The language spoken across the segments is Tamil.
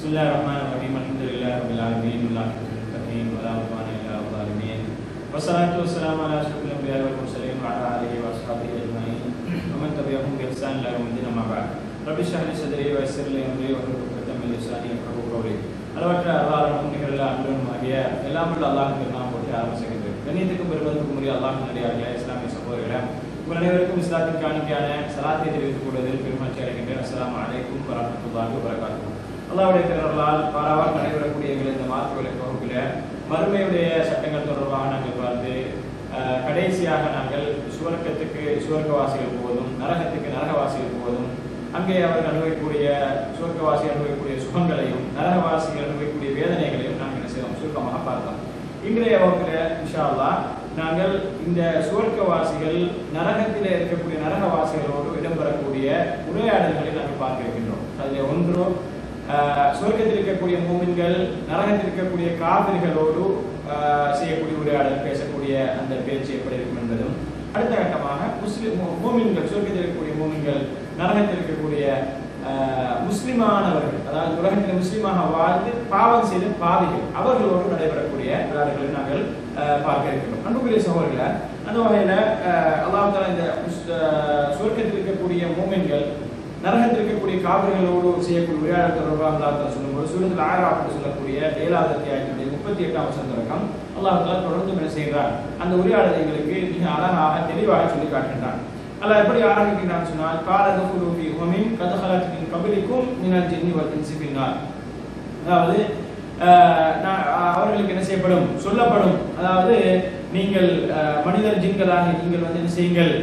بسم الله الرحمن الرحيم الحمد لله رب العالمين والعاقبة للمتقين ولا عدوان إلا على الظالمين والصلاة والسلام على أشرف الأنبياء والمرسلين وعلى آله وأصحابه أجمعين ومن تبعهم بإحسان إلى يوم الدين أما بعد رب اشرح لي صدري ويسر لي أمري واحلل عقدة من لساني يفقهوا قولي அளவற்ற அல்லாஹ்வும் நிகழ்ல அன்புடன் ஆகிய எல்லாம் உள்ள அல்லாஹ் நாம் போட்டு ஆரம்பிச்சுகிறது கண்ணியத்துக்கும் பெருமதிக்கும் உரிய அல்லாஹ் நடிகார்களே இஸ்லாமிய சகோதரர்களே உங்கள் அனைவருக்கும் இஸ்லாத்தின் காணிக்கான சலாத்தை தெரிவித்துக் கொள்வதில் பெருமச்சி அடைகின்றேன் அஸ்ஸலாமு அலைக்கும் வரஹ்மத்துல்லாஹி வபரகாத்துஹு அல்லாஹ்வுடைய திருவருளால் பாராவார் நடைபெறக்கூடிய எங்கள் இந்த மார்க்க விளக்க வகுப்பில் மறுமையுடைய சட்டங்கள் தொடர்பாக நாங்கள் பார்த்து அஹ், கடைசியாக நாங்கள் சுவர்க்கத்துக்கு சுவர்க்கவாசிகள் போவதும் நரகத்துக்கு நரகவாசிகள் போவதும் அங்கே அவர்கள் அனுபவிக்கக்கூடிய சுவர்க்கவாசி அனுபவிக்கக்கூடிய சுகங்களையும் நரகவாசிகள் அனுபவிக்கக்கூடிய வேதனைகளையும் நாங்கள் என்ன செய்தோம் சுருக்கமாக பார்த்தோம் இன்றைய வகுப்பில் இன்ஷா அல்லாஹ் நாங்கள் இந்த சுவர்க்கவாசிகள் நரகத்தில் இருக்கக்கூடிய நரகவாசிகளோடு இடம்பெறக்கூடிய உரையாடல்களை நாங்கள் பார்க்க இருக்கின்றோம் அதில் ஒன்று ஆஹ், சுவர்க்கத்தில் இருக்கக்கூடிய மூமின்கள் நரகத்தில் இருக்கக்கூடிய காவிரிகளோடு ஆஹ், செய்யக்கூடிய உரையாடல் பேசக்கூடிய அந்த பேச்சு எப்படி இருக்கும் என்பதும் அடுத்த கட்டமாக முஸ்லிம் மூ- மூமின்கள் சுவர்க்கத்தில் இருக்கக்கூடிய மூமின்கள் நரகத்தில் இருக்கக்கூடிய ஆஹ், முஸ்லிமானவர்கள் அதாவது உலகத்தில் முஸ்லிமாக வாழ்ந்து பாவம் செய்த பாவிகள் அவர்களோடு நடைபெறக்கூடிய விளையாடுகளை நாங்கள் ஆஹ், பார்க்க இருக்கிறோம் அன்புக்குரிய சகோதரர்கள அந்த வகையில் அல்லாஹ் தஆலா இந்த முஸ்- ஆஹ், சுவர்க்கத்தில் இருக்கக்கூடிய மூமின்கள் நரகத்தில் இருக்கக்கூடிய காவிரிகளோடு செய்யக்கூடிய உரையாடல் தொடர்பாக அல்லாஹ் தஆலா சொல்லும்போது சூரத்தில் ஆறாம் என்று சொல்லக்கூடிய ஏழாவது அத்தியாயத்தினுடைய முப்பத்தி எட்டாம் வசனம் தொடக்கம் அல்லாஹ் தஆலா தொடர்ந்து என்ன செய்கிறார் அந்த உரையாடலை எங்களுக்கு மிக அழகாக தெளிவாக சொல்லி காட்டுகின்றான் அல்லாஹ் எப்படி ஆரம்பிக்கின்றான் சொன்னால் கால தஃபுரு ஃபி உமின் கத் ஹலத் மின் கபிலிக்கும் மினல் ஜின்னி வல் இன்சி ஃபின்னார் அதாவது ஆஹ், நான் அவர்களுக்கு என்ன செய்யப்படும் சொல்லப்படும் அதாவது நீங்கள் ஆஹ், மனிதர் ஜின்களாக நீங்கள் வந்து என்ன செய்யுங்கள்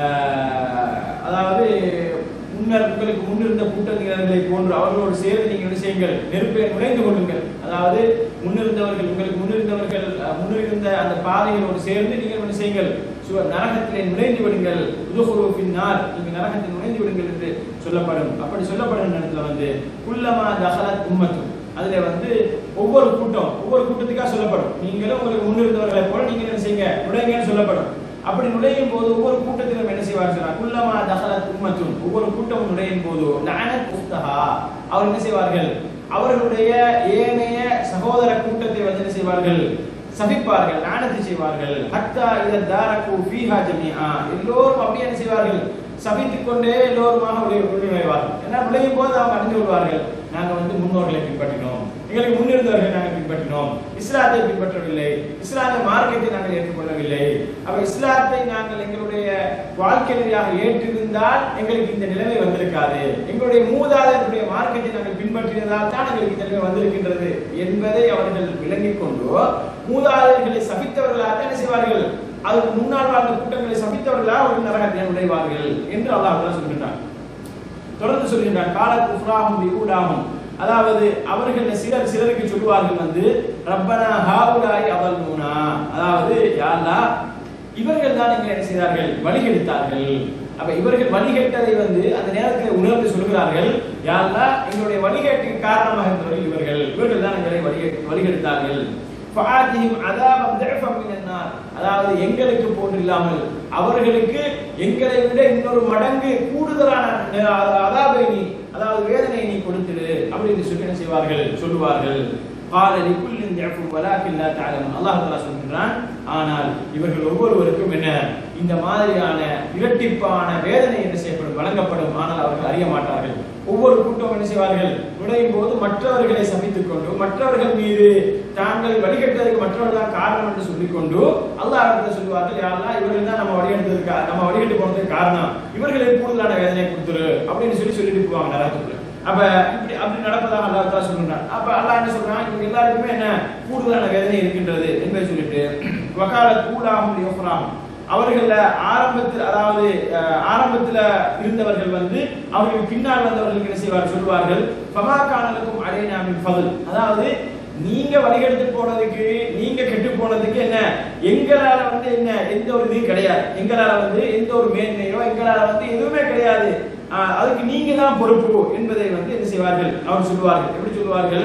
ஆஹ், அதாவது முன்னர் உங்களுக்கு முன்னிருந்த கூட்டத்தினர்களை போன்று அவர்களோடு சேர்ந்து நீங்கள் என்ன செய்யுங்கள் நெருப்பை நுழைந்து கொள்ளுங்கள் அதாவது முன்னிருந்தவர்கள் உங்களுக்கு முன்னிருந்தவர்கள் அஹ், முன்னிருந்த அந்த பாதைகளோடு சேர்ந்து நீங்கள் என்ன செய்யுங்கள் சுவ- நரகத்திலே நுழைந்து விடுங்கள் உதுகுரு பின்னார் நீங்கள் நரகத்தில் நுழைந்து விடுங்கள் என்று சொல்லப்படும் அப்படி சொல்லப்படும் நேரத்தில் வந்து குல்லமா தஹலத் உம்மத்தும் அதுல வந்து ஒவ்வொரு கூட்டம் ஒவ்வொரு கூட்டத்துக்காக சொல்லப்படும் நீங்களும் உங்களுக்கு முன்னிருந்தவர்களை போல நீங்க என்ன செய்யுங்க நுழைங்கன்னு சொல்லப்படும் அப்படி நுழையும் போது ஒவ்வொரு கூட்டத்திலும் என்ன செய்வார் சொன்னா குல்லமா தஹலத் உம்மத்தும் ஒவ்வொரு கூட்டம் நுழையும் போது லானத் உஃப்தஹா அவர் என்ன செய்வார்கள் அவர்களுடைய ஏனைய சகோதர கூட்டத்தை வந்து என்ன செய்வார்கள் சபிப்பார்கள் லானத்தை செய்வார்கள் ஹத்தா இத தாரகு ஃபீஹா ஜமீஆ எல்லோரும் அப்படியே என்ன செய்வார்கள் சபித்துக் கொண்டே எல்லோருமாக உடைய நுழைவார்கள் ஏன்னா நுழையும் போது அவங்க அறிந்து கொள்வார்கள் நாங்க வந்து முன்னோர்களை பின்பற்றினோம் எங்களுக்கு முன்னிருந்தவர்களை நாங்கள் பின்பற்றினோம் இஸ்லாத்தை பின்பற்றவில்லை இஸ்லாமிய மார்க்கத்தை நாங்கள் ஏற்றுக்கொள்ளவில்லை அப்ப இஸ்லாத்தை நாங்கள் எங்களுடைய வாழ்க்கை நெறியாக ஏற்றிருந்தால் எங்களுக்கு இந்த நிலைமை வந்திருக்காது எங்களுடைய மூதாதையருடைய மார்க்கத்தை நாங்கள் பின்பற்றியதால் தான் எங்களுக்கு இந்த நிலைமை வந்திருக்கின்றது என்பதை அவர்கள் விளங்கிக் கொண்டு மூதாதையர்களை சபித்தவர்களாக என்ன செய்வார்கள் அதற்கு முன்னால் வாழ்ந்த கூட்டங்களை சபித்தவர்களாக அவர்கள் நரகத்தில் நுழைவார்கள் என்று அல்லாஹ் தஆலா சொல்கின்றான் தொடர்ந்து சொல்கின்றான் கால குஃப்ராஹும் லிஊலாஹும் அதாவது அவர்கள் சிலர் சிலருக்கு சொல்லுவார்கள் வந்து ரப்பனா ஹாவுலாய் அவல்முனா அதாவது யா அல்லாஹ் இவர்கள் தான் இங்க என்ன செய்தார்கள் வழிகெடுத்தார்கள் அப்ப இவர்கள் வழிகெட்டதை வந்து அந்த நேரத்தில் உணர்ந்து சொல்கிறார்கள் யா அல்லாஹ் எங்களுடைய வழிகேட்டுக்கு காரணமாக இருந்தவர்கள் இவர்கள் இவர்கள் தான் எங்களை வழிகெ வழிகெடுத்தார்கள் ஃபஆதிஹிம் அதாபம் ضعفا من النار அதாவது எங்களுக்கு போன்று இல்லாமல் அவர்களுக்கு எங்களை விட இன்னொரு மடங்கு கூடுதலான அஹ், அதாபை நீ அதாவது வேதனை நீ கொடுத்துடு அப்படின்னு சொல்லி என்ன செய்வார்கள் சொல்லுவார்கள் قال لكل ضعف ولكن لا تعلمون அல்லாஹ் தஆலா சொல்கிறான் ஆனால் இவர்கள் ஒவ்வொருவருக்கும் என்ன இந்த மாதிரியான இரட்டிப்பான வேதனை என்ன செய்யப்படும் வழங்கப்படும் ஆனால் அவர்கள் அறிய மாட்டார்கள் ஒவ்வொரு கூட்டம் என்ன செய்வார்கள் நுழையும் போது மற்றவர்களை சபித்துக் கொண்டு மற்றவர்கள் மீது தாங்கள் வழிகட்டதற்கு மற்றவர்கள் தான் காரணம் என்று சொல்லிக்கொண்டு அல்லாஹ் இடத்துல சொல்லுவார்கள் யாரெல்லாம் இவர்கள் தான் நம்ம வழிகெடுத்ததுக்கு நம்ம வழிகட்டு போனதுக்கு காரணம் இவர்களுக்கு கூடுதலான வேதனை கொடுத்துரு அப்படின்னு சொல்லி சொல்லிட்டு போவாங்க நரகத்துக்குள்ள அப்ப இப்படி அப்படி நடப்பதாக அல்லாஹ் தஆலா சொல்றான் அப்ப அல்லாஹ் என்ன சொல்றான் இவங்க எல்லாருக்குமே என்ன கூடுதலான வேதனை இருக்கின்றது என்பதை சொல்லிட்டு வகால கூலாகும் யோகராகும் அவர்கள ஆரம்பத்தில் அதாவது அஹ், ஆரம்பத்துல இருந்தவர்கள் வந்து அவர்களுக்கு பின்னால் வந்தவர்களுக்கு என்ன செய்வார்கள் சொல்வார்கள் ஃபமாகானலுக்கும் அலைனாமின் ஃபதல் அதாவது நீங்க வழிகெடுத்து போனதுக்கு நீங்க கெட்டு போனதுக்கு என்ன எங்களால வந்து என்ன எந்த ஒரு இதுவும் கிடையாது எங்களால வந்து எந்த ஒரு மேன்மையோ எங்களால வந்து எதுவுமே கிடையாது ஆஹ் அதுக்கு நீங்க தான் பொறுப்பு என்பதை வந்து என்ன செய்வார்கள் அவர் சொல்லுவார்கள் எப்படி சொல்லுவார்கள்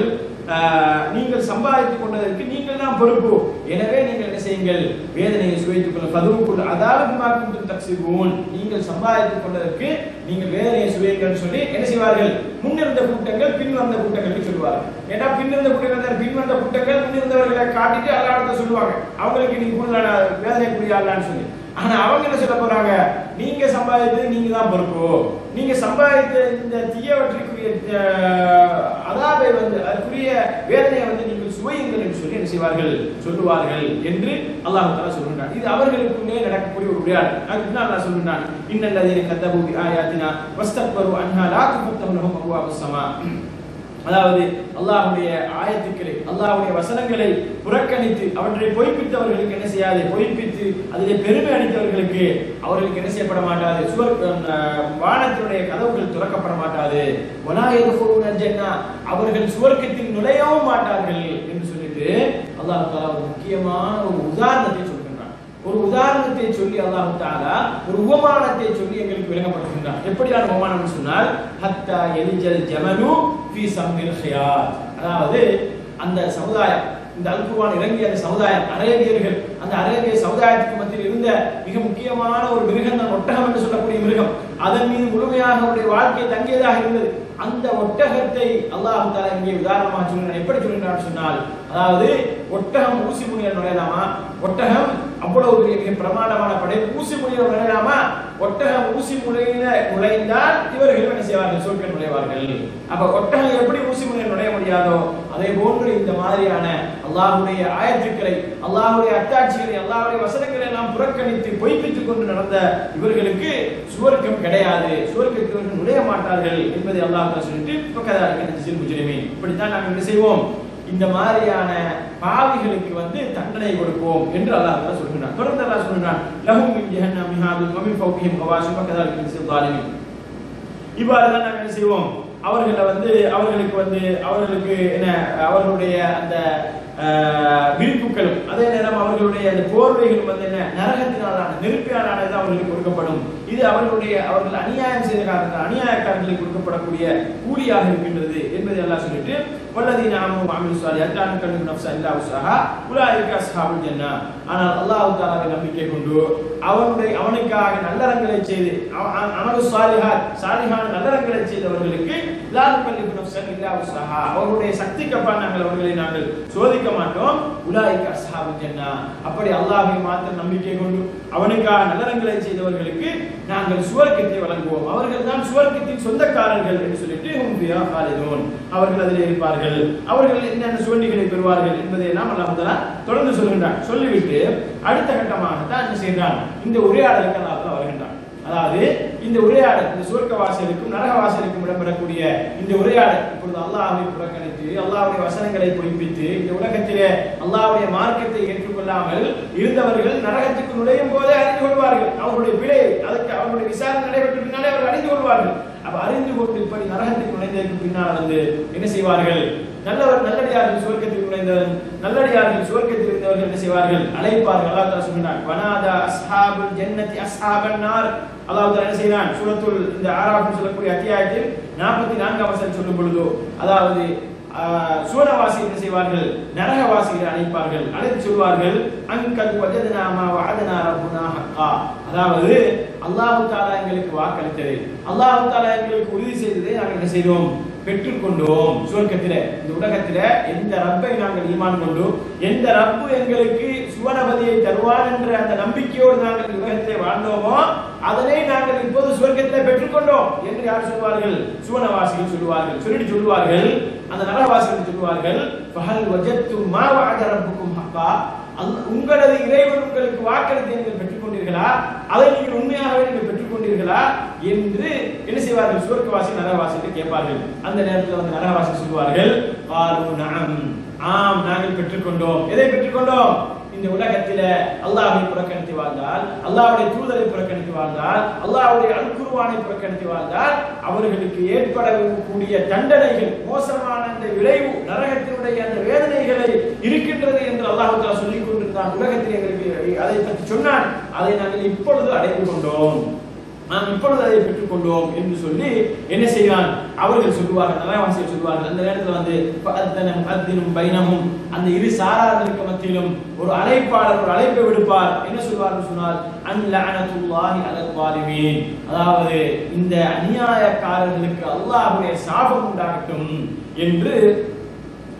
ஆஹ் நீங்கள் சம்பாதித்துக் கொண்டதற்கு நீங்கள் தான் பொறுப்பு எனவே நீங்கள் என்ன செய்யுங்கள் வேதனையை சுவைத்துக் கொள்ள பதுவுக்குள் அதாவது மாக்கும் தக்சிபூன் நீங்கள் சம்பாதித்துக் கொண்டதற்கு நீங்கள் வேதனையை சுவைங்கள் சொல்லி என்ன செய்வார்கள் முன்னிருந்த கூட்டங்கள் பின் வந்த கூட்டங்களுக்கு சொல்லுவார்கள் ஏன்னா பின்னிருந்த கூட்டங்கள் பின் வந்த கூட்டங்கள் பின்னிருந்தவர்களை காட்டிட்டு அல்லாஹ்ட்ட சொல்லுவாங்க அவங்களுக்கு நீங்க கூடுதலான வேதனைக்குரிய அல்லான்னு சொல்லி ஆனா அவங்க என்ன சொல்ல போறாங்க நீங்க சம்பாதித்தது நீங்க தான் பொறுப்பு நீங்க சம்பாதித்த இந்த தீயவற்றிற்குரிய அஹ், அதாபை வந்து அதுக்குரிய வேதனையை வந்து நீங்கள் சுவையுங்கள் என்று சொல்லி என்ன செய்வார்கள் சொல்லுவார்கள் என்று அல்லாஹ் தஆலா சொல்கின்றான் இது அவர்களுக்குள்ளே நடக்கக்கூடிய ஒரு உரையாடல் அதுக்கு பின்னால் அல்லாஹ் சொல்கின்றான் இன்னல்லதீன கத்தபு பி ஆயாத்தினா வஸ்தக்பரு அன்ஹா லா துஃபத்தஹு லஹும் அப்வாபுஸ் ஸமா அதாவது அல்லாஹ்வுடைய ஆயத்துக்களை அல்லாஹ்வுடைய வசனங்களை புறக்கணித்து அவற்றை பொய்ப்பித்தவர்களுக்கு என்ன செய்யாது பொய்ப்பித்து அதிலே பெருமை அளித்தவர்களுக்கு அவர்களுக்கு என்ன செய்யப்பட மாட்டாது சுவர் அஹ், வானத்தினுடைய கதவுகள் திறக்கப்பட மாட்டாது வலா யதுஃபுரூன ஜன்னா அவர்கள் சுவர்க்கத்தில் நுழையவும் மாட்டார்கள் என்று சொல்லிட்டு அல்லாஹ் தஆலா ஒரு முக்கியமான ஒரு உதாரணத்தை சொல்கின்றான் ஒரு உதாரணத்தை சொல்லி அல்லாஹ் தஆலா ஒரு உபமானத்தை சொல்லி எங்களுக்கு விளங்கப்படுத்துகின்றான் எப்படியான உபமானம் சொன்னால் ஹத்தா எலிஜல் ஜமலு ஃபீ சம்மில் ஹியாத் அதாவது அந்த சமுதாயம் இந்த அல்குவான் இறங்கிய அந்த சமுதாயம் அரேபியர்கள் அந்த அரேபிய சமுதாயத்துக்கு மத்தியில் இருந்த மிக முக்கியமான ஒரு மிருகம் தான் ஒட்டகம் என்று சொல்லக்கூடிய மிருகம் அதன் மீது முழுமையாக அவருடைய வாழ்க்கை தங்கியதாக இருந்தது அந்த ஒட்டகத்தை அல்லாஹ் தாலா இங்கே உதாரணமாக சொல்கிறான் எப்படி சொல்கிறான் சொன்னால் அதாவது ஒட்டகம் ஊசி முனியில் நுழையலாமா ஒட்டகம் அவ்வளவு பெரிய மிக பிரமாண்டமான படை ஊசி முனியில் நுழையலாமா ஒட்டகம் ஊசி முனையில நுழைந்தால் இவர்கள் என்ன செய்வார்கள் சொர்க்க நுழைவார்கள் அப்ப ஒட்டகம் எப்படி ஊசி முனையில் நுழைய முடியாதோ அதே போன்று இந்த மாதிரியான அல்லாஹ்வுடைய ஆயத்துக்களை அல்லாஹ்வுடைய அத்தாட்சிகளை அல்லாஹ்வுடைய வசனங்களை எல்லாம் புறக்கணித்து பொய்ப்பித்துக் கொண்டு நடந்த இவர்களுக்கு சுவர்க்கம் கிடையாது சுவர்க்கத்தில் இவர்கள் நுழைய மாட்டார்கள் என்பதை அல்லாஹ் தஆலா சொல்லிட்டு பக்கதாக நஜிசில் முஜ்ரிமீன் இப்படித்தான் நாங்கள் என்ன செய்வோம் இந்த மாதிரியான பாவிகளுக்கு வந்து தண்டனை கொடுப்போம் என்று அல்லாஹ் தஆலா சொல்கிறான் தொடர்ந்து அல்லாஹ் சொல்கிறான் லஹும் மின் ஜஹன்னம் மிஹாதுன் வ மின் ஃபௌகிஹிம் கவாஷிம் வகதாலிக நஜிசில் ஸாலிமீன் இவ்வாறு தான் நாங்கள் என்ன செய்வோம் அவர்களை வந்து அவர்களுக்கு வந்து அவர்களுக்கு என்ன அவர்களுடைய அந்த ஆஹ், விரிப்புகளும் அதே நேரம் அவர்களுடைய அந்த போர்வைகளும் வந்து என்ன நரகத்தினாலான நெருப்பியாலானது அவர்களுக்கு கொடுக்கப்படும் இது அவர்களுடைய அவர்கள் அநியாயம் செய்த காரணத்தால் அநியாயக்காரர்களுக்கு கொடுக்கப்படக்கூடிய கூலியாக இருக்கின்றது என்பதை எல்லாம் சொல்லிட்டு வல்லதி நாமும் அமில் சாலி அல்லாஹ் கல்வி நப்சா இல்லா உஸ்ஸாஹா உலாயிக அஸ்ஹாபுல் ஜன்னா ஆனால் அல்லாஹ் தஆலாவை நம்பிக்கை கொண்டு அவனுடைய அவனுக்காக நல்லறங்களை செய்து அவ- அ- அமலு சாலிஹாத் சாலிஹான நல்லறங்களை செய்தவர்களுக்கு லா நுகல்லிஃபு நஃப்ஸன் இல்லா உஸ்ஸாஹா அவர்களுடைய சக்திக்கு அப்பால் நாங்கள் அவர்களை நாங்கள் சோதிக்க மாட்டோம் உலாயிக அஸ்ஹாபுல் ஜன்னா அப்படி அல்லாஹ்வை மாத்திரம் நம்பிக்கை கொண்டு அவனுக்காக நல்லறங்களை செய்தவர்களுக்கு நாங்கள் சுவர்க்கத்தை வழங்குவோம் அவர்கள் தான் சுவர்க்கத்தின் சொந்தக்காரர்கள் என்று சொல்லிட்டு ஹும் ஃபியா ஹாலிதூன் அவர்கள் அதில் இருப்பார்கள் அவர்கள் என்னென்ன சுவண்டிகளை பெறுவார்கள் என்பதை எல்லாம் அல்லாஹ் தஆலா தொடர்ந்து சொல்கின்றான் சொல்லிவிட்டு அடுத்த கட்டமாக தான் என்ன செய்கிறான் இந்த உரையாடலுக்கு அல்லாஹ் தஆலா வருகின்றான் அதாவது இந்த உரையாடல் இந்த சுவர்க்கவாசிகளுக்கும் நரகவாசிகளுக்கும் இடம்பெறக்கூடிய இந்த உரையாடல் இப்பொழுது அல்லாஹ்வை புறக்கணித்து அல்லாஹ்வுடைய வசனங்களை பொய்ப்பித்து இந்த உலகத்திலே அல்லாஹ்வுடைய மார்க்கத்தை ஏற்றுக்கொள்ளாமல் இருந்தவர்கள் நரகத்துக்கு நுழையும் போதே அறிந்து கொள்வார்கள் அவர்களுடைய பிழை அதற்கு அவர்களுடைய விசாரணை நடைபெற்ற பின்னாலே அவர்கள் அறிந்து கொள்வார்கள் அப்ப அறிந்து கொண்டு இப்படி நரகத்துக்கு நுழைந்ததற்கு பின்னால் வந்து என்ன செய்வார்கள் நல்லவர் நல்லடியார்கள் சுவர்க்கத்தில் நுழைந்த நல்லடியார்கள் சுவர்க்கத்தில் இருந்தவர்கள் என்ன செய்வார்கள் அழைப்பார்கள் அல்லாஹ் தஆலா சொல்கிறான் வனாதா அஸ்ஹாபுல் ஜன்னதி அஸ்ஹாபன் நார் அல்லாஹ் தஆலா என்ன செய்கிறான் சூரத்துல் இந்த ஆறாவது சொல்லக்கூடிய அத்தியாயத்தில் 44 வசனம் சொல்லும் பொழுது அதாவது ஆஹ், சூரவாசி என்ன செய்வார்கள் நரகவாசிகளை அழைப்பார்கள் அழைத்து சொல்வார்கள் அங்கல் வஜதனா மா வஅதனா ரப்புனா ஹக்கா அதாவது அல்லாஹ் தஆலா எங்களுக்கு வாக்களித்தது அல்லாஹ் தஆலா எங்களுக்கு உறுதி செய்ததை நாங்கள் என்ன செய்தோம் பெற்றுக்கொண்டோம் சுவர்க்கத்திலே இந்த உலகத்திலே எந்த ரப்பை நாங்கள் ஈமான் கொண்டு எந்த ரப்பு எங்களுக்கு சுவனபதியை தருவான் என்ற அந்த நம்பிக்கையோடு நாங்கள் இந்த உலகத்திலே வாழ்ந்தோமோ அதனை நாங்கள் இப்போது சுவர்க்கத்திலே பெற்றுக்கொண்டோம் என்று யார் சொல்வார்கள் சுவனவாசிகள் சொல்லுவார்கள் சொல்லிட்டு சொல்லுவார்கள் அந்த நரகவாசிகள் சொல்லுவார்கள் ஃபஹல் வஜத்தும் மா வஅத ரப்புக்கும் ஹக்கா அல்- உங்களது இறைவன் உங்களுக்கு வாக்களித்து நீங்கள் பெற்றுக்கொண்டீர்களா அதை நீங்கள் உண்மையாகவே நீங்கள் பெற்றுக்கொண்டீர்களா என்று என்ன செய்வார்கள் சுவர்க்கவாசி நரகவாசிகள் கேட்பார்கள் அந்த நேரத்தில் வந்து நரகவாசி சொல்வார்கள் "காலு நஅம்." ஆம் நாங்கள் பெற்றுக்கொண்டோம் எதை பெற்றுக்கொண்டோம் இந்த உலகத்தில அல்லாஹ்வை புறக்கணித்து வாழ்ந்தால் அல்லாஹ்வுடைய தூதரை புறக்கணித்து வாழ்ந்தால் அல்லாஹ்வுடைய அல்குர்வானை புறக்கணித்து வாழ்ந்தால் அவர்களுக்கு ஏற்படக்கூடிய தண்டனைகள் மோசமான அந்த விளைவு நரகத்தினுடைய அந்த வேதனைகளை இருக்கின்றது என்று அல்லாஹ் தஆலா சொல்லிக் கொண்டிருந்தான் உலகத்தில் எங்களுக்கு அதை பற்றி சொன்னான் அதை நாங்கள் இப்பொழுது அடைந்து கொண்டோம் நாம் இப்பொழுது அதை பெற்றுக்கொண்டோம் என்று சொல்லி என்ன செய்கிறான் அவர்கள் சொல்லுவார்கள் நலவாசிகள் சொல்லுவார்கள் அந்த நேரத்தில் வந்து ஃபஅத்தன முஅத்தினும் பைனஹும் அந்த இரு சாரார்களுக்கு மத்தியிலும் ஒரு அழைப்பாளர் ஒரு அழைப்பை விடுப்பார் என்ன சொல்வார்கள் சொன்னால் அன் லஅனத்துல்லாஹி அலல் வாலிமீன் அதாவது இந்த அநியாயக்காரர்களுக்கு அல்லாஹ்வுடைய சாபம் உண்டாகட்டும் என்று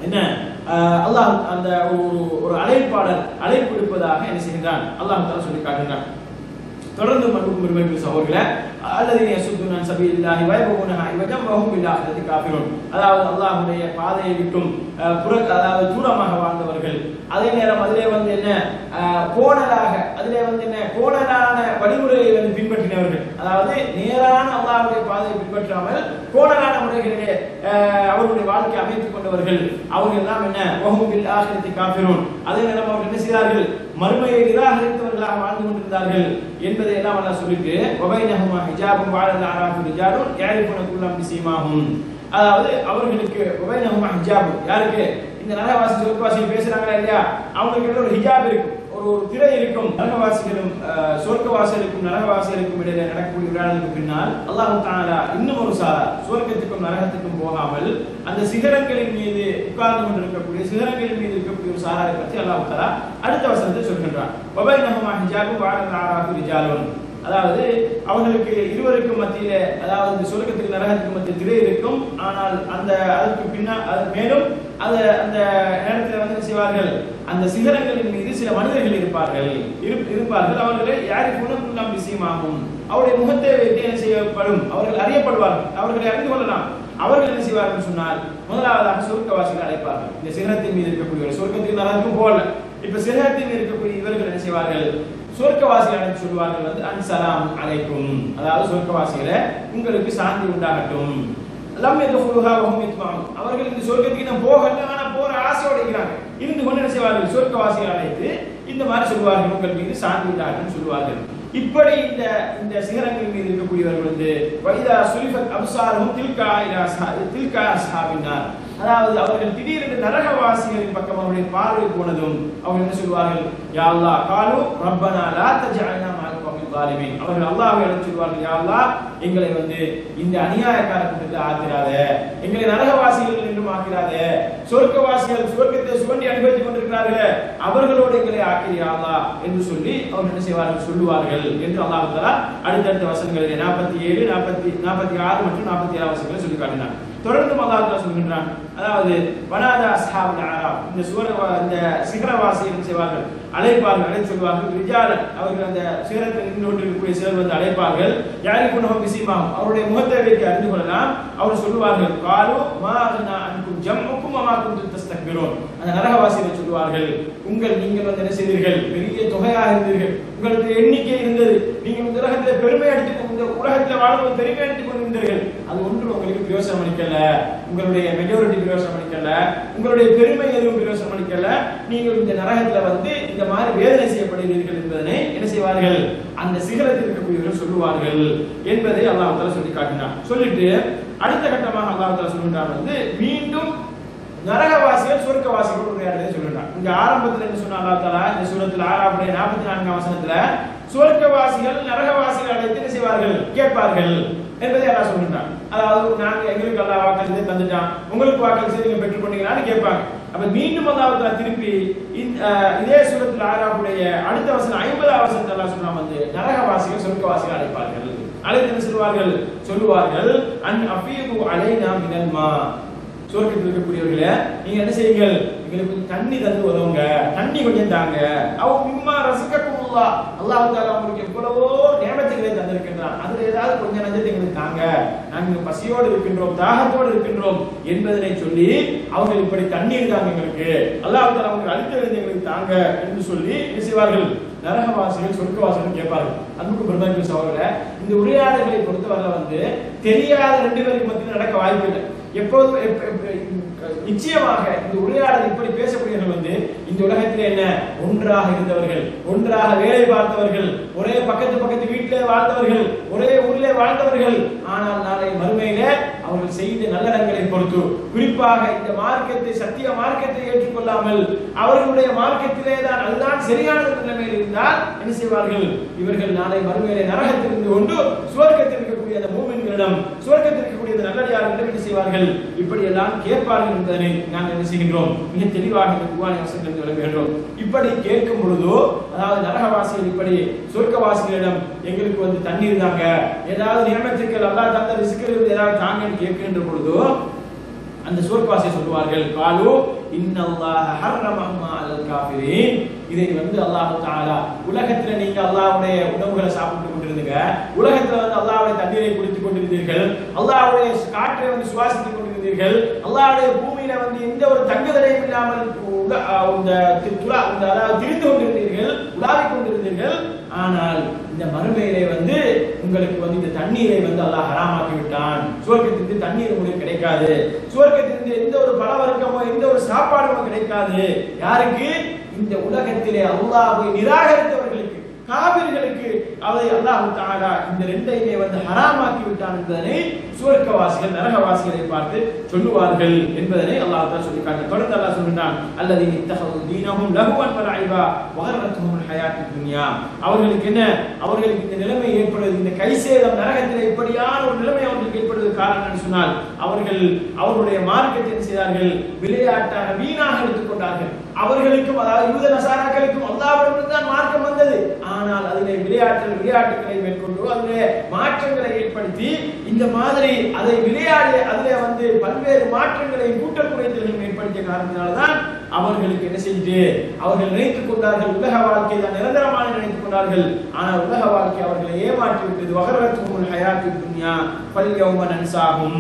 என்ன ஆஹ் அல்லாஹ் அந்த ஒரு ஒரு அழைப்பாளர் அழைப்பு விடுப்பதாக என்ன செய்கின்றான் அல்லாஹ் தஆலா சொல்லி காட்டுகிறான் தொடர்ந்து மன்னுக்கும் பெருமைக்கு சகோதரர்களே அல்லது யசுத்துனான் சபீலில்லாஹி வயபகுனஹா இவஜம் வஹும் பில்லாஹிரதி காஃபிரூன் அதாவது அல்லாஹ்வுடைய பாதையை விட்டும் அஹ், புற அதாவது தூரமாக வாழ்ந்தவர்கள் அதே நேரம் அதிலே வந்து என்ன அஹ், கோணலாக அதிலே வந்து என்ன கோணலான வழிமுறையை வந்து பின்பற்றினவர்கள் அதாவது நேரான அல்லாஹ்வுடைய பாதையை பின்பற்றாமல் கோணலான முறைகளிலே அஹ், அவர்களுடைய வாழ்க்கை அமைத்துக் கொண்டவர்கள் அவர்கள் எல்லாம் என்ன வஹும் பில்லாஹிரதி காஃபிரூன் அதே நேரம் அவர்கள் என்ன செய்தார்கள் மறுமையை நிராகரித்தவர்களாக வாழ்ந்து கொண்டிருந்தார்கள் என்பதை எல்லாம் அல்லாஹ் சொல்லிட்டு வபைனஹுமா ஹிஜாபும் வாழல் ஆராஃபு ரிஜாலுன் யாரிஃபுன குல்லம் பிசீமாஹும் அதாவது அவர்களுக்கு வபைனஹுமா ஹிஜாபு யாருக்கு இந்த நரகவாசி சொர்க்கவாசிகள் பேசுறாங்களா இல்லையா அவங்களுக்கு இடையில ஒரு ஹிஜாப் இருக்கும் ஒரு ஒரு திரை இருக்கும் நரகவாசிகளும் அஹ், சொர்க்கவாசிகளுக்கும் நரகவாசிகளுக்கும் இடையில நடக்கக்கூடிய விளையாடலுக்கு பின்னால் அல்லாஹ் தாலா இன்னும் ஒரு சாரா சொர்க்கத்துக்கும் நரகத்துக்கும் போகாமல் அந்த சிகரங்களின் மீது உட்கார்ந்து கொண்டிருக்கக்கூடிய சிகரங்களின் மீது இருக்கக்கூடிய ஒரு சாராரை பற்றி அல்லாஹ் தாலா அடுத்த வசனத்தை சொல்கின்றான் வபை நகமா ஹிஜாபு வாழல் ஆராஃபு ரிஜாலுன் அதாவது அவங்களுக்கு இருவருக்கும் மத்தியில அதாவது இந்த சொர்க்கத்துக்கு நரகத்துக்கு மத்திய திரை இருக்கும் ஆனால் அந்த அதற்கு பின்னா அது மேலும் அது அந்த நேரத்தில் வந்து என்ன செய்வார்கள் அந்த சிகரங்களின் மீது சில மனிதர்கள் இருப்பார்கள் இரு- இருப்பார்கள் அவர்களை யாரை குணம் விஷயமாகும் அவருடைய முகத்தை வைத்து என்ன செய்யப்படும் அவர்கள் அறியப்படுவார்கள் அவர்களை அறிந்து கொள்ளலாம் அவர்கள் என்ன செய்வார்கள் சொன்னால் முதலாவதாக சொர்க்கவாசிகள் அழைப்பார்கள் இந்த சிகரத்தின் மீது இருக்கக்கூடிய சொர்க்கத்துக்கு நரகத்துக்கும் போகல இப்ப சிகரத்தின் மீது இருக்கக்கூடிய இவர்கள் என்ன செய்வார்கள் சொர்க்கவாசிகள் அழைத்து சொல்வார்கள் வந்து அன்சலாம் அலைக்கும் அதாவது சொர்க்கவாசிகளே உங்களுக்கு சாந்தி உண்டாகட்டும் லம் யதுஃபுலுஹா வஹும் யத்மஉன் அவர்கள் இந்த சொர்க்கத்துக்கு நான் போகல ஆனா போற ஆசையோட இருக்கிறாங்க இருந்து கொண்டு என்ன செய்வார்கள் சொர்க்கவாசிகள் அழைத்து இந்த மாதிரி சொல்வார்கள் உங்கள் மீது சாந்தி உண்டாகட்டும் சொல்வார்கள் இப்படி இந்த இந்த சிகரங்கள் மீது இருக்கக்கூடியவர்கள் வந்து வைதா சுலிஃபத் அப்சாரும் தில்கா இலா அஸ்ஹா- தில்கா அஸ்ஹாபின்னார் அதாவது அவர்கள் திடீரென்று நரகவாசிகளின் பக்கம் அவருடைய பார்வை போனதும் அவங்க என்ன சொல்வார்கள் யா அல்லாஹ் காலு ரப்பனா லா தஜஅல்னா மஅல் கௌமில் ஸாலிமீன் அவர்கள் அல்லாஹ்வை அழைத்து சொல்வார்கள் யா அல்லாஹ் எங்களை வந்து இந்த அநியாயக்கார கூட்டத்தில் ஆக்கிராத எங்களை நரகவாசிகள் என்றும் ஆக்கிராத சொர்க்கவாசிகள் சொர்க்கத்தை சுவண்டி அனுபவித்துக் கொண்டிருக்கிறார்கள் அவர்களோடு எங்களை ஆக்கிரியா அல்லாஹ் என்று சொல்லி அவர்கள் என்ன செய்வார்கள் சொல்லுவார்கள் என்று அல்லாஹ் தஆலா அடுத்தடுத்த வசனங்களிலே நாற்பத்தி ஏழு நாற்பத்தி நாற்பத்தி ஆறு மற்றும் நாற்பத்தி ஏழாம் வசனங்களை சொல்லி காட்டினார் தொடர்ந்து அல்லாஹ் தஆலா சொல்கின்றான் அதாவது வனாதா அஸ்ஹாபுல் அராப் இந்த சுவர இந்த சிகரவாசி என்ன செய்வார்கள் அழைப்பார்கள் அழைத்து சொல்வார்கள் ரிஜாலன் அவர்கள் அந்த சிகரத்தில் நின்று கொண்டிருக்கக்கூடிய சிலர் வந்து அழைப்பார்கள் யாருக்கு உணவு விசிமாகும் அவருடைய முகத்தை வைத்து அறிந்து கொள்ளலாம் அவர் சொல்லுவார்கள் காலு மா அக்னா அன்கும் ஜம்முக்கும் அமா குந்து தஸ்தக்பிரூன் அந்த நரகவாசிகள் சொல்லுவார்கள் உங்கள் நீங்கள் வந்து என்ன செய்தீர்கள் பெரிய தொகையாக இருந்தீர்கள் உங்களுக்கு எண்ணிக்கை இருந்தது நீங்கள் இந்த உலகத்தில் பெருமை அடித்துக் இந்த உலகத்தில் வாழ்வது பெருமை அடித்துக் கொண்டிருந்தீர்கள் அது ஒன்று உங்களுக்கு பிரயோசனம் அளிக்கல உங்களுடைய மெஜாரிட்டி பிரயோசனம் அளிக்கல உங்களுடைய பெருமை எதுவும் பிரயோசனம் அளிக்கல நீங்கள் இந்த நரகத்துல வந்து இந்த மாதிரி வேதனை செய்யப்படுகிறீர்கள் என்பதனை என்ன செய்வார்கள் அந்த சிகரத்தில் இருக்கக்கூடியவர்கள் சொல்லுவார்கள் என்பதை அல்லாஹ் தஆலா சொல்லி காட்டினார் சொல்லிட்டு அடுத்த கட்டமாக அல்லாஹ் தஆலா சொல்லுகிறார் வந்து மீண்டும் நரகவாசிகள் சொர்க்கவாசிகள் உரையாடுறதை சொல்லுறான் இங்க ஆரம்பத்துல என்ன சொன்ன அல்லாஹ் தஆலா இந்த சூரத்துல ஆறாவுடைய நாற்பத்தி நான்காம் வசனத்துல சொர்க்கவாசிகள் நரகவாசிகள் அழைத்து என்ன செய்வார்கள் கேட்பார்கள் என்பதை அல்லாஹ் சொல்லுறான் அதாவது நாங்க எங்களுக்கு அல்லாஹ் வாக்களித்து தந்துட்டான் உங்களுக்கு வாக்களித்து நீங்க பெற்றுக் கொண்டீங்களான்னு கேட்பாங்க அப்ப மீண்டும் அல்லாஹ் தஆலா திருப்பி இந்த, அஹ், இதே சூரத்துல ஆறாவுடைய அடுத்த வசனம் ஐம்பதாம் வசனத்துல அல்லாஹ் சொன்னா வந்து நரகவாசிகள் சொர்க்கவாசிகள் அழைப்பார்கள் அழைத்து என்ன சொல்வார்கள் சொல்லுவார்கள் அன் அஃபீது அலைனா மினல் மா சுவர்க்கத்தில் இருக்கக்கூடியவர்களே நீங்க என்ன செய்யுங்கள் எங்களுக்கு கொஞ்சம் தண்ணி தந்து உதவுங்க தண்ணி கொஞ்சம் தாங்க அவ மிம்மா ரசிக்கக்குமுல்லா அல்லாஹ் தாலா உங்களுக்கு எவ்வளவோ நியமத்துகளை தந்திருக்கின்றான் அதுல ஏதாவது கொஞ்சம் நஞ்சத்தை எங்களுக்கு தாங்க நாங்க பசியோடு இருக்கின்றோம் தாகத்தோடு இருக்கின்றோம் என்பதனை சொல்லி அவங்க இப்படி தண்ணீர் தாங்க எங்களுக்கு அல்லாஹ் தாலா உங்களுக்கு அளித்த விருது எங்களுக்கு தாங்க என்று சொல்லி என்ன செய்வார்கள் நரகவாசிகள் சொர்க்கவாசிகள் கேட்பார்கள் அன்புக்கு பிரதான சகோதர இந்த உரையாடல்களை பொறுத்தவரை வந்து தெரியாத ரெண்டு பேருக்கு மத்தியில் நடக்க வாய்ப்பு இல்லை எப்போதும் எப்ப- எப்ப- நிச்சயமாக இந்த உரையாடல் இப்படி பேசக்கூடியவர்கள் வந்து இந்த உலகத்தில் என்ன ஒன்றாக இருந்தவர்கள் ஒன்றாக வேலை பார்த்தவர்கள் ஒரே பக்கத்து பக்கத்து வீட்டிலே வாழ்ந்தவர்கள் ஒரே ஊரிலே வாழ்ந்தவர்கள் ஆனால் நாளை மறுமையில அவர்கள் செய்த நல்லடங்களை பொறுத்து குறிப்பாக இந்த மார்க்கத்தை சத்திய மார்க்கத்தை ஏற்றுக்கொள்ளாமல் அவர்களுடைய மார்க்கத்திலே தான் அதுதான் சரியான நிலைமையில் இருந்தால் என்ன செய்வார்கள் இவர்கள் நாளை மறுமையிலே நரகத்தில் இருந்து கொண்டு சுவர்க்கத்தில் இருக்கக்கூடிய அந்த மூமின்களிடம் சுவர்க்கத்தில் இருக்கக்கூடிய அந்த நல்லடியார்களிடம் என்ன செய்வார்கள் இப்படி எல்லாம் கேட்பார்கள் என்பதனை நாங்கள் என்ன செய்கின்றோம் மிக தெளிவாக இந்த குவானி வசனத்தில் விளங்குகின்றோம் இப்படி கேட்கும் பொழுதோ அதாவது நரகவாசிகள் இப்படி சொர்க்கவாசிகளிடம் எங்களுக்கு வந்து தண்ணீர் தாங்க ஏதாவது நியமத்துக்கள் அல்லா தந்த ரிசுக்கள் ஏதாவது தாங்கன்னு கேட்கின்ற பொழுதோ அந்த சுவர்க்கவாசியை சொல்லுவார்கள் காலு இன்னல்லாஹ ஹர்ரமஹுமா அலல் காஃபிரீன் இதை வந்து அல்லாஹ் தஆலா உலகத்துல நீங்க அல்லாஹ்வுடைய உணவுகளை சாப்பிட்டு கொண்டிருந்தீங்க உலகத்துல வந்து அல்லாஹ்வுடைய தண்ணீரை குடித்துக் கொண்டிருந்தீர்கள் அல்லாஹ்வுடைய காற்றை வந்து சுவாசித்துக் கொண்டிருந்தீர்கள் அல்லாஹ்வுடைய பூமியில வந்து எந்த ஒரு தங்குதடையும் இல்லாமல் உல- அஹ் இந்த தி- துலா- இந்த அதாவது திரிந்து கொண்டிருந்தீர்கள் உலாவிக் கொண்டிருந்தீர்கள் ஆனால் இந்த மறுமையிலே வந்து உங்களுக்கு வந்து இந்த தண்ணீரை வந்து அல்லாஹ் ஹராமாக்கி விட்டான் சுவர்க்கத்திற்கு தண்ணீர் உங்களுக்கு கிடைக்காது சுவர்க்கத்திற்கு எந்த ஒரு பலவர்க்கமோ எந்த ஒரு சாப்பாடுமோ கிடைக்காது யாருக்கு இந்த உலகத்திலே அல்லாஹ்வை நிராகரித்தவர்களுக்கு காவிர்களுக்கு அதை அல்லாஹ் தஆலா இந்த ரெண்டையுமே வந்து ஹராமாக்கி விட்டான் என்பதனை சுவர்க்கவாசிகள் நரகவாசிகளை பார்த்து சொல்லுவார்கள் என்பதனை அல்லாஹ் தஆலா சொல்லி காட்ட தொடர்ந்து அல்லாஹ் சொல்கிறான் அல்லது இத்தஹது தீனஹும் லஹுவன் வலஐபா வகரத்துஹும் ஹயாத்துத் துன்யா அவர்களுக்கு என்ன அவர்களுக்கு இந்த நிலைமை ஏற்படுவது இந்த கைசேதம் நரகத்தில் இப்படியான ஒரு நிலைமை அவர்களுக்கு ஏற்படுவது காரணம் என்று சொன்னால் அவர்கள் அவர்களுடைய மார்க்கத்தை என்ன செய்தார்கள் விளையாட்டாக வீணாக எடுத்துக்கொண்டார்கள் அவர்களுக்கும் அதாவது யூத நசாராக்களுக்கும் அல்லாவிடமிருந்து தான் மார்க்கம் வந்தது ஆனால் அதிலே விளையாட்டு விளையாட்டுகளை மேற்கொண்டு அதிலே மாற்றங்களை ஏற்படுத்தி இந்த மாதிரி அதை விளையாடி அதிலே வந்து பல்வேறு மாற்றங்களையும் கூட்டல் குறைத்தல்களையும் ஏற்படுத்திய காரணத்தினால்தான் அவர்களுக்கு என்ன செஞ்சு அவர்கள் நினைத்துக் கொண்டார்கள் உலக வாழ்க்கை தான் நிரந்தரமான நினைத்துக் கொண்டார்கள் ஆனால் உலக வாழ்க்கை அவர்களை ஏமாற்றி விட்டது வகரத்துமுல் ஹயாத்து துன்யா பல்யௌம நன்சாகும்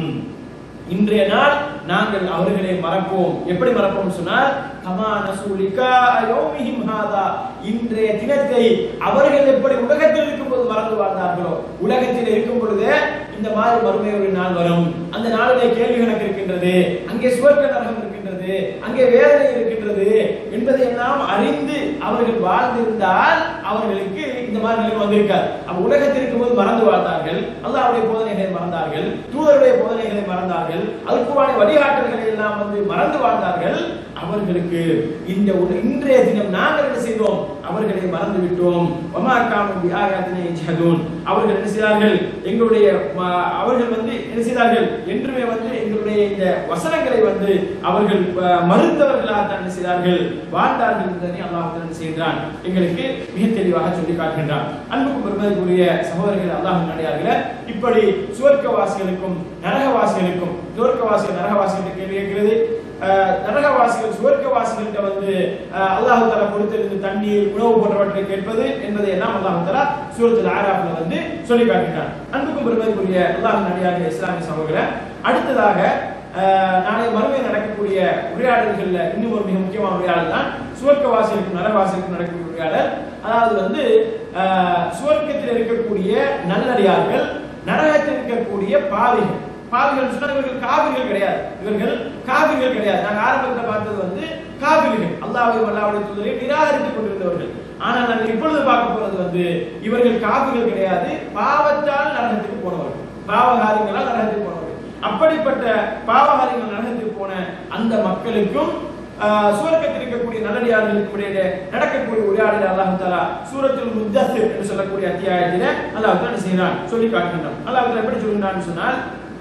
இன்றைய நாள் நாங்கள் அவர்களை மறப்போம் எப்படி மறப்போம் சொன்னால் கமா நசூலிகா யௌமிஹிம் ஹாதா இன்றைய தினத்தை அவர்கள் எப்படி உலகத்தில் இருக்கும்போது மறந்து வாழ்ந்தார்களோ உலகத்தில் இருக்கும் பொழுது இந்த மாதிரி மறுமை ஒரு நாள் வரும் அந்த நாளிலே கேள்வி கணக்கு இருக்கின்றது அங்கே சுவர்க்க நரகம் இருக்கின்றது அங்கே வேதனை இருக்கின்றது என்பதை எல்லாம் அறிந்து அவர்கள் வாழ்ந்திருந்தால் அவர்களுக்கு இந்த மாதிரி நிலைமை வந்திருக்காது அப்ப உலகத்தில் இருக்கும்போது மறந்து வாழ்ந்தார்கள் அல்லாஹ்வுடைய போதனைகளை மறந்தார்கள் தூதருடைய போதனைகளை மறந்தார்கள் அல்குவானை வழிகாட்டல்களை எல்லாம் வந்து மறந்து வாழ்ந்தார்கள் அவர்களுக்கு இந்த ஒரு- இன்றைய தினம் நாங்கள் என்ன செய்தோம் அவர்களை மறந்து விட்டோம் வமா காமு பி ஆயாத்தினை யஜ்ஹதூன் அவர்கள் என்ன செய்தார்கள் எங்களுடைய ம- அவர்கள் வந்து என்ன செய்தார்கள் என்றுமே வந்து எங்களுடைய இந்த வசனங்களை வந்து அவர்கள் அஹ், மறுத்தவர்களாக தான் என்ன செய்தார்கள் வாழ்ந்தார்கள் என்பதனை அல்லாஹ் என்ன செய்கிறான் எங்களுக்கு மிக தெளிவாக சொல்லி காட்டுகின்றான் அன்புக்கும் பெருமதிக்குரிய சகோதரர்கள் அல்லாஹ் நடிகார்களே இப்படி சுவர்க்கவாசிகளுக்கும் நரகவாசிகளுக்கும் சுவர்க்கவாசிகள் நரகவாசிகள் கேள்வி கேட்கிறது அஹ், நரகவாசிகள் சுவர்க்கவாசிகள்கிட்ட வந்து அஹ், அல்லாஹ் தலா கொடுத்திருந்த தண்ணீர் உணவு போன்றவற்றை கேட்பது என்பதை எல்லாம் அல்லாஹ் தலா சூரத்தில் ஆராப்ல வந்து சொல்லி காட்டுகிறான் அன்புக்கும் பெருமதிக்குரிய அல்லாஹ் நடிகார்கள் இஸ்லாமிய சகோதரர்களே அடுத்ததாக அஹ், நாளை மறுமை நடக்கக்கூடிய உரையாடல்கள்ல இன்னும் ஒரு மிக முக்கியமான உரையாடல் தான் சுவர்க்கவாசிகளுக்கும் நரகவாசிகளுக்கும் நடக்கக்கூடிய உரையாடல் அதாவது வந்து அஹ், சுவர்க்கத்தில் இருக்கக்கூடிய நல்லடியார்கள் நரகத்தில் இருக்கக்கூடிய பாவிகள் பாவிகள் சொன்னா இவர்கள் காவிர்கள் கிடையாது இவர்கள் காவிர்கள் கிடையாது நாங்க ஆரம்பத்தில் பார்த்தது வந்து காவிர்கள் அல்லாஹ்வையும் அல்லாஹ்வுடைய தூதரையும் நிராகரித்துக் கொண்டிருந்தவர்கள் ஆனால் நாங்கள் இப்பொழுது பார்க்க போறது வந்து இவர்கள் காவிர்கள் கிடையாது பாவத்தால் நரகத்துக்கு போனவர்கள் பாவகாரியங்களால் நரகத்துக்கு போனவர்கள் அப்படிப்பட்ட பாவகாரியங்கள் நரகத்துக்கு போன அந்த மக்களுக்கும் ஆஹ், சுவர்க்கத்தில் இருக்கக்கூடிய நல்லடியார்களுக்கு இடையிலே நடக்கக்கூடிய உரையாடல் அல்லாஹ் தாலா சூரத்துல் முத்தஸ்ஸிர் என்று சொல்லக்கூடிய அத்தியாயத்திலே அல்லாஹ் தாலா என்ன செய்கிறான் சொல்லி காட்டுகின்றான் அல்லாஹ் தாலா எப்படி சொல்கிறான்னு சொன்னால்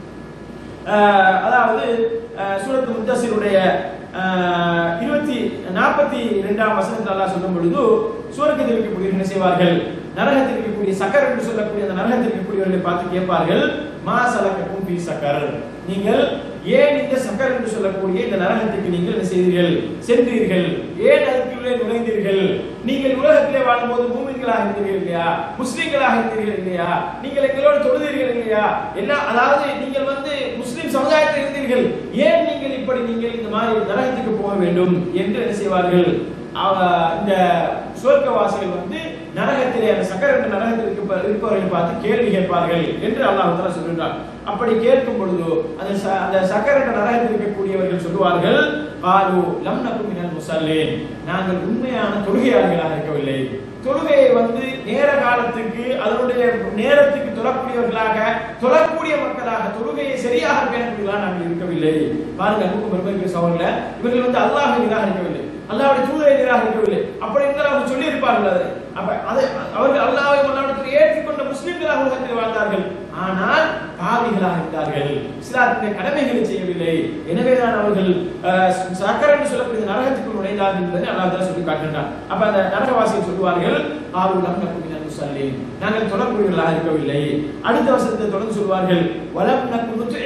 ஆஹ் அதாவது ஆஹ் சூரத்து முத்தசிருடைய இருபத்தி நாற்பத்தி இரண்டாம் வசனத்தில் அல்லாஹ் சொல்லும் பொழுது சுவர்க்கத்தில் இருக்கக்கூடிய என்ன செய்வார்கள் நரகத்தில் இருக்கக்கூடிய சக்கர் என்று சொல்லக்கூடிய அந்த நரகத்தில் இருக்கக்கூடியவர்களை பார்த்து கேட்பார்கள் மா சலக்கக்கும் பி சக்கர் நீங்கள் ஏன் இந்த சக்கர் என்று சொல்லக்கூடிய இந்த நரகத்துக்கு நீங்கள் என்ன செய்தீர்கள் சென்றீர்கள் ஏன் அதுக்குள்ளே நுழைந்தீர்கள் நீங்கள் உலகத்திலே வாழும்போது மூமின்களாக இருந்தீர்கள் இல்லையா முஸ்லிம்களாக இருந்தீர்கள் இல்லையா நீங்கள் எங்களோடு தொழுதீர்கள் இல்லையா என்ன அதாவது நீங்கள் வந்து முஸ்லிம் சமுதாயத்தில் இருந்தீர்கள் ஏன் நீங்கள் இப்படி நீங்கள் இந்த மாதிரி நரகத்துக்கு போக வேண்டும் என்று என்ன செய்வார்கள் அவ- இந்த சுவர்க்கவாசிகள் வந்து நரகத்திலே அந்த சக்கர என்ற நரகத்தில் இருக்க இருப்பவர்களை பார்த்து கேள்வி கேட்பார்கள் என்று அல்லாஹ் தஆலா சொல்கின்றார் அப்படி கேட்கும் பொழுது அந்த ச- அந்த சக்கர என்ற நரகத்தில் இருக்கக்கூடியவர்கள் சொல்லுவார்கள் காலு லம் நகு மினல் முஸல்லீன் நாங்கள் உண்மையான தொழுகையாளர்களாக இருக்கவில்லை தொழுகையை வந்து நேர காலத்துக்கு அதனுடைய நேரத்துக்கு தொழக்கூடியவர்களாக தொழக்கூடிய மக்களாக தொழுகையை சரியாக பேணக்கூடியவர்களாக நாங்கள் இருக்கவில்லை பாருங்க அன்புக்கும் பெருமைக்கு சவர்கள இவர்கள் வந்து அல்லாஹை நிராகரிக்கவில்லை அல்லாஹ்வுடைய தூதரை நிராகரிக்கவில்லை அப்படி இருந்தால் அவங்க சொல்லி இருப்பார்கள் அதை அப்ப அதை அவர்கள் அல்லாஹ்வை அல்லாஹ்விடத்தில் ஏற்றுக்கொண்ட முஸ்லிம்களாக உலகத்தில் வாழ்ந்தார்கள் ஆனால் பாவிகளாக இருந்தார்கள் இஸ்லாத்தினுடைய கடமைகளை செய்யவில்லை எனவேதான் அவர்கள் அஹ், சக்கர் என்று சொல்லக்கூடிய நரகத்துக்குள் நுழைந்தார்கள் என்பதை அல்லாஹ் தஆலா சொல்லி காட்டுகின்றார் அப்ப அந்த நரகவாசிகள் சொல்லுவார்கள் ஆறு லம் நக்கு மினல் முஸல்லீன் நாங்கள் தொடர்புகளாக இருக்கவில்லை அடுத்த வருஷத்தை தொடர்ந்து சொல்வார்கள் வலம் நக்கு நுத்இமுல் மிஸ்கீன்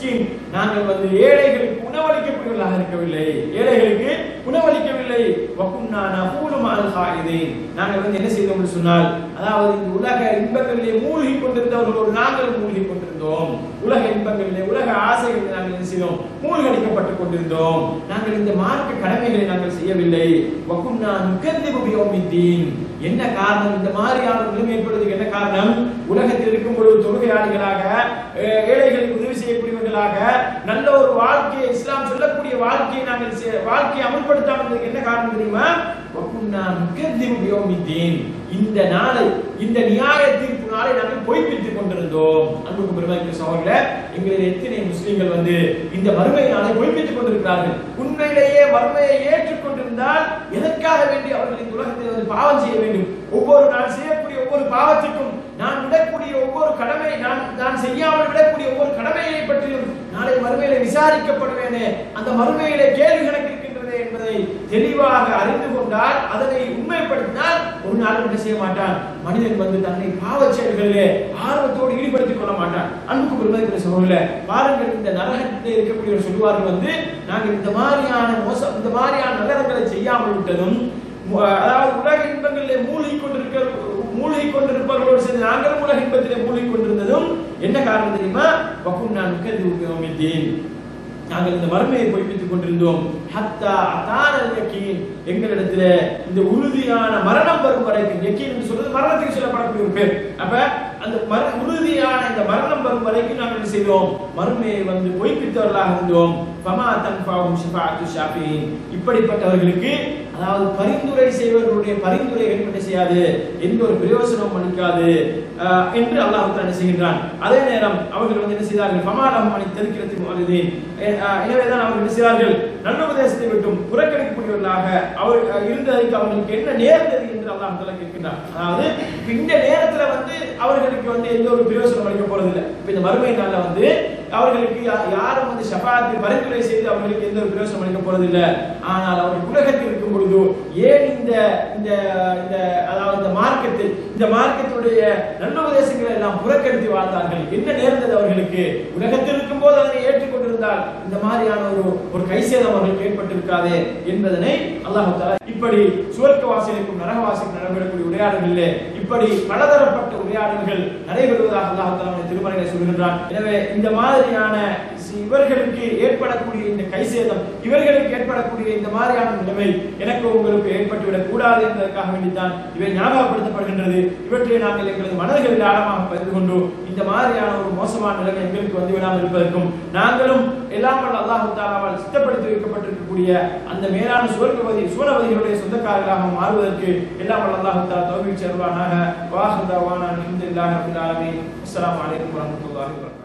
மிஸ்கின் நாங்கள் வந்து ஏழைகளுக்கு உணவளிக்கக்கூடியவர்களாக இருக்கவில்லை ஏழைகளுக்கு உணவளிக்கவில்லை வகுன்னா நகூலு மால் ஹாயிதீன் நாங்கள் வந்து என்ன செய்தோம் என்று சொன்னால் அதாவது இந்த உலக இன்பங்களிலே மூழ்கி கொண்டிருந்தவர்களோடு நாங்கள் மூழ்கி கொண்டிருந்தோம் உலக இன்பங்களிலே உலக ஆசைகளில் நாங்கள் என்ன செய்தோம் மூழ்கடிக்கப்பட்டுக் கொண்டிருந்தோம் நாங்கள் இந்த மார்க்க கடமைகளை நாங்கள் செய்யவில்லை வகுன்னா நுகர்ந்து உபயோகித்தீன் என்ன காரணம் இந்த மாதிரியான ஒரு நிலைமை ஏற்படுவதற்கு என்ன காரணம் உலகத்தில் இருக்கும் பொழுது தொழுகையாளிகளாக அஹ், ஏழைகளுக்கு உதவி செய்யக்கூடியவர்களாக நல்ல ஒரு வாழ்க்கையை இஸ்லாம் சொல்லக்கூடிய வாழ்க்கையை நாங்கள் செ- வாழ்க்கையை அமல்படுத்தாமல் இருந்ததுக்கு என்ன காரணம் தெரியுமா வகுன்னா நுகர்ந்து உபயோகித்தீன் இந்த நாளை இந்த நியாய தீர்ப்பு நாளை நாங்கள் பொய்ப்பித்துக் கொண்டிருந்தோம் அன்புக்கு பெருமைக்கு சகோதரர்களே எங்களில் எத்தனை முஸ்லிம்கள் வந்து இந்த மறுமை நாளை பொய்ப்பித்துக் கொண்டிருக்கிறார்கள் உண்மையிலேயே மறுமையை ஏற்றுக்கொண்டிருந்தால் எதற்காக வேண்டி அவர்கள் இந்த உலகத்தில் வந்து பாவம் செய்ய வேண்டும் ஒவ்வொரு நாள் செய்யக்கூடிய ஒவ்வொரு பாவத்துக்கும் நான் விடக்கூடிய ஒவ்வொரு கடமை நான் நான் செய்யாமல் விடக்கூடிய ஒவ்வொரு கடமையை பற்றியும் நாளை மறுமையிலே விசாரிக்கப்படுவேனே அந்த மறுமையிலே கேள்வி கணக்கு இருக்கின்றதே என்பதை தெளிவாக அறிந்து கொண்டால் அதனை உண்மைப்படுத்தினால் ஒரு நாள் என்ன செய்ய மாட்டான் மனிதன் வந்து தன்னை பாவச் செயல்களிலே ஆர்வத்தோடு ஈடுபடுத்திக் கொள்ள மாட்டான் அன்புக்கு பெருமதிக்கிற சகோதரர்களே பாருங்கள் இந்த நரகத்திலே இருக்கக்கூடியவர் சொல்லுவார்கள் வந்து நாங்கள் இந்த மாதிரியான மோசம் இந்த மாதிரியான நகரங்களை செய்யாமல் விட்டதும் மு- அதாவது உலக இன்பங்களிலே மூழ்கி கொண்டிருக்க மூழ்கி கொண்டிருப்பவர்களோடு சேர்ந்து நாங்களும் உலக இன்பத்திலே மூழ்கி கொண்டிருந்ததும் என்ன காரணம் தெரியுமா வக்கும் நான் உட்கருதி நாங்கள் இந்த மர்மையை பொய்ப்பித்துக் கொண்டிருந்தோம் ஹத்தா அதானல் யக்கீன் எங்களிடத்துல இந்த உறுதியான மரணம் வரும் வரைக்கும் யக்கீன் என்று சொல்றது மரணத்துக்கு சொல்லப்படக்கூடிய ஒரு பேர் அப்ப அந்த மர உறுதியான இந்த மரணம் வரும் வரைக்கும் நாங்கள் என்ன செய்தோம் மறுமையை வந்து பொய்ப்பித்தவர்களாக இருந்தோம் ஃபமா தன்ஃபாவும் ஷிஃபாஅத்து ஷாஃபியின் இப்படிப்பட்டவர்களுக்கு அதாவது பரிந்துரை செய்வர்களுடைய பரிந்துரைகள் என்ன செய்யாது எந்த ஒரு பிரயோசனமும் அளிக்காது ஆஹ், என்று அல்லாஹ் தஆலா என்ன செய்கின்றான் அதே நேரம் அவர்கள் வந்து என்ன செய்தார்கள் ஃபமாலம் மணி தெருக்கிறதுக்கு வருது எனவேதான் அவர்கள் என்ன செய்தார்கள் நல்ல உபதேசத்தை விட்டும் புறக்கணிக்கக்கூடியவர்களாக அவர் அஹ், இருந்ததற்கு அவர்களுக்கு என்ன நேர்ந்தது என்று அல்லாஹ் தஆலா கேட்கின்றான் அதாவது இப்ப இந்த நேரத்துல வந்து அவர்களுக்கு வந்து எந்த ஒரு பிரயோசனம் அளிக்க போறது இல்லை இப்ப இந்த மறுமை நாள்ல வந்து அவர்களுக்கு யா- யாரும் வந்து ஷஃபாத்தை பரிந்துரை செய்து அவர்களுக்கு எந்த ஒரு பிரயோசனம் அளிக்க போறது இல்லை ஆனால் அவர்கள் உலகத்தில் இருக்கும் பொழுது ஏன் இந்த இந்த இந்த அதாவது இந்த மார்க்கத்தில் இந்த மார்க்கத்துடைய நல்ல உபதேசங்களை எல்லாம் புறக்கணித்து வாழ்ந்தார்கள் என்ன நேர்ந்தது அவர்களுக்கு உலகத்தில் இருக்கும் போது அதனை ஏற்றுக்கொண்டிருந்தால் இந்த மாதிரியான ஒரு ஒரு கைசேதம் அவர்களுக்கு ஏற்பட்டிருக்காதே என்பதனை அல்லாஹ் தஆலா இப்படி சுவர்க்க வாசிகளுக்கும் நரகவாசிக்கும் நடைபெறக்கூடிய உரையாடல்களிலே இப்படி பலதரப்பட்ட உரையாடல்கள் நடைபெறுவதாக அல்லாஹ் தஆலா திருமறையிலே சொல்கின்றான் எனவே இந்த மாதிரியான சி- இவர்களுக்கு ஏற்படக்கூடிய இந்த கைசேதம் இவர்களுக்கு ஏற்படக்கூடிய இந்த மாதிரியான நிலைமை எனக்கு உங்களுக்கு ஏற்பட்டுவிடக் கூடாது என்பதற்காக வேண்டித்தான் இவை ஞாபகப்படுத்தப்படுகின்றது இவற்றை நாங்கள் எங்களது மனதில் ஆழமாக பதிந்து கொண்டு இந்த மாதிரியான ஒரு மோசமான நிலைமை எங்களுக்கு வந்து விடாமல் இருப்பதற்கும் நாங்களும் எல்லாம் வல்ல அல்லாஹ் தாலாவால் சித்தப்படுத்தி வைக்கப்பட்டிருக்கக்கூடிய அந்த மேலான சுவர்க்கவதி சூழவதிகளுடைய சொந்தக்காரர்களாக மாறுவதற்கு எல்லாம் வல்ல அல்லாஹ் தாலா தௌஃபீக் செய்வானாக வாஹ் தாவானா அல்ஹம்துலில்லாஹி ரப்பில் ஆலமீன் அஸ்ஸலாமு அலைக்கும் வரஹ்மத்துல்லாஹி வபரகாத்துஹு